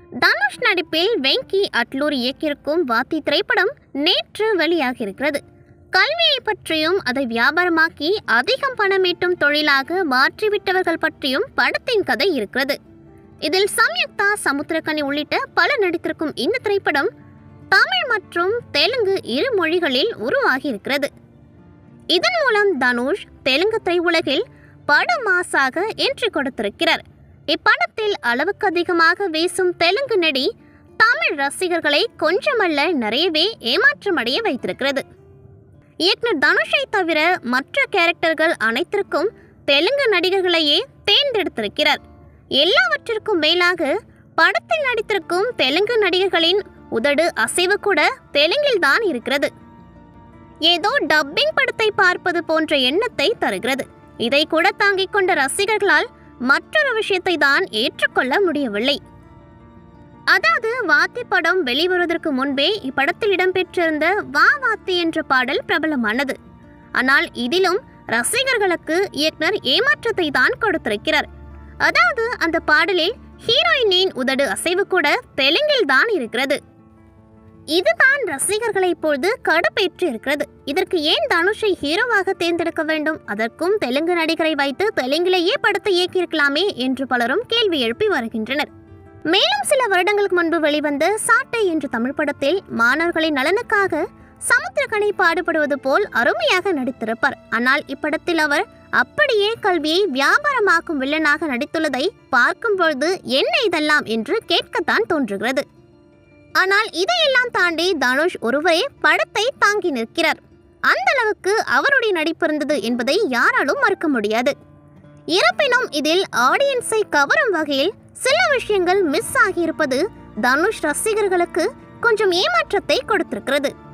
தனுஷ் நடிப்பில் வெங்கி அட்லூர் இயக்கியிருக்கும் வாத்தி திரைப்படம் நேற்று வெளியாகியிருக்கிறது கல்வியை பற்றியும் அதை வியாபாரமாக்கி அதிகம் பணமீட்டும் தொழிலாக மாற்றிவிட்டவர்கள் பற்றியும் படத்தின் கதை இருக்கிறது இதில் சம்யுக்தா சமுத்திரக்கனி உள்ளிட்ட பலர் நடித்திருக்கும் இந்த திரைப்படம் தமிழ் மற்றும் தெலுங்கு இரு மொழிகளில் உருவாகி இருக்கிறது இதன் மூலம் தனுஷ் தெலுங்கு திரையுலகில் பட மாசாக என்ட்ரி கொடுத்திருக்கிறார் இப்படத்தில் அளவுக்கு அதிகமாக வீசும் தெலுங்கு நடி தமிழ் ரசிகர்களை கொஞ்சமல்ல நிறையவே ஏமாற்றமடைய வைத்திருக்கிறது இயக்குனர் தனுஷை தவிர மற்ற கேரக்டர்கள் அனைத்திற்கும் தெலுங்கு நடிகர்களையே தேர்ந்தெடுத்திருக்கிறார் எல்லாவற்றிற்கும் மேலாக படத்தில் நடித்திருக்கும் தெலுங்கு நடிகர்களின் உதடு அசைவு கூட தெலுங்கில்தான் இருக்கிறது ஏதோ டப்பிங் படத்தை பார்ப்பது போன்ற எண்ணத்தை தருகிறது இதை கூட தாங்கிக் கொண்ட ரசிகர்களால் மற்றொரு விஷயத்தை தான் ஏற்றுக்கொள்ள முடியவில்லை அதாவது வாத்தி படம் வெளிவருவதற்கு முன்பே இப்படத்தில் இடம்பெற்றிருந்த வா வாத்தி என்ற பாடல் பிரபலமானது ஆனால் இதிலும் ரசிகர்களுக்கு இயக்குனர் ஏமாற்றத்தை தான் கொடுத்திருக்கிறார் அதாவது அந்த பாடலில் ஹீரோயினின் உதடு அசைவு கூட தெலுங்கில் தான் இருக்கிறது இதுதான் ரசிகர்களை இப்பொழுது கடுப்பேற்று இருக்கிறது இதற்கு ஏன் தனுஷை ஹீரோவாக தேர்ந்தெடுக்க வேண்டும் அதற்கும் தெலுங்கு நடிகரை வைத்து தெலுங்கிலேயே படத்தை இயக்கியிருக்கலாமே என்று பலரும் கேள்வி எழுப்பி வருகின்றனர் மேலும் சில வருடங்களுக்கு முன்பு வெளிவந்த சாட்டை என்ற தமிழ் படத்தில் மாணவர்களின் நலனுக்காக சமுத்திரக்கனி பாடுபடுவது போல் அருமையாக நடித்திருப்பார் ஆனால் இப்படத்தில் அவர் அப்படியே கல்வியை வியாபாரமாக்கும் வில்லனாக நடித்துள்ளதை பார்க்கும் பொழுது என்ன இதெல்லாம் என்று கேட்கத்தான் தோன்றுகிறது ஆனால் இதையெல்லாம் தாண்டி தனுஷ் ஒருவரே படத்தை தாங்கி நிற்கிறார் அந்த அளவுக்கு அவருடைய நடிப்பு இருந்தது என்பதை யாராலும் மறுக்க முடியாது இருப்பினும் இதில் ஆடியன்ஸை கவரும் வகையில் சில விஷயங்கள் மிஸ் ஆகியிருப்பது தனுஷ் ரசிகர்களுக்கு கொஞ்சம் ஏமாற்றத்தை கொடுத்திருக்கிறது